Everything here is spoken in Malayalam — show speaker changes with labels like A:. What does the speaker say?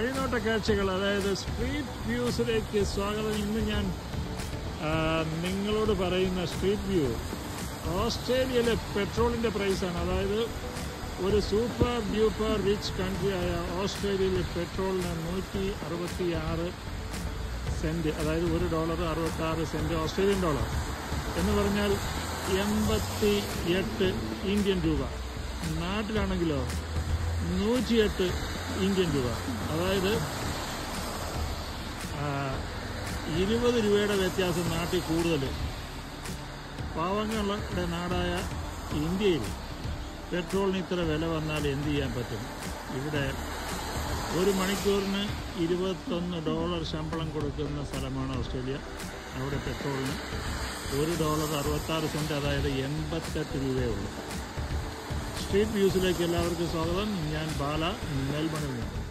A: വഴിനോട്ട കാഴ്ചകൾ അതായത് സ്ട്രീറ്റ് വ്യൂസിലേക്ക് സ്വാഗതം ഇന്ന് ഞാൻ ആ, നിങ്ങളോട് പറയുന്ന സ്ട്രീറ്റ് വ്യൂ ഓസ്ട്രേലിയയിലെ പെട്രോളിൻ്റെ പ്രൈസാണ് അതായത് ഒരു സൂപ്പർ ഡ്യൂപ്പർ റിച്ച് കൺട്രിയായ ഓസ്ട്രേലിയയിലെ പെട്രോളിന് നൂറ്റി അറുപത്തി ആറ് സെൻറ്റ് അതായത് ഒരു ഡോളർ അറുപത്തി ആറ് സെൻറ്റ് ഓസ്ട്രേലിയൻ ഡോളർ എന്ന് പറഞ്ഞാൽ എൺപത്തി എട്ട് ഇന്ത്യൻ രൂപ നാട്ടിലാണെങ്കിലോ നൂറ്റിയെട്ട് ഇന്ത്യൻ രൂപ അതായത് ആ, ഇരുപത് രൂപയുടെ വ്യത്യാസം നാട്ടിൽ കൂടുതൽ പാവങ്ങളുടെ നാടായ ഇന്ത്യയിൽ പെട്രോളിന് ഇത്ര വില വന്നാൽ എന്ത് ചെയ്യാൻ പറ്റും ഇവിടെ ഒരു മണിക്കൂറിന് ഇരുപത്തൊന്ന് ഡോളർ ശമ്പളം കൊടുക്കുന്ന സ്ഥലമാണ് ഓസ്ട്രേലിയ അവിടെ പെട്രോളിന് ഒരു ഡോളർ അറുപത്താറ് സെൻറ്റ് അതായത് എൺപത്തെട്ട് രൂപയേ ഉള്ളൂ സ്ട്രീറ്റ് വ്യൂസിലേക്ക് എല്ലാവർക്കും സ്വാഗതം ഞാൻ ബാല മെൽബണിൽ നിന്ന്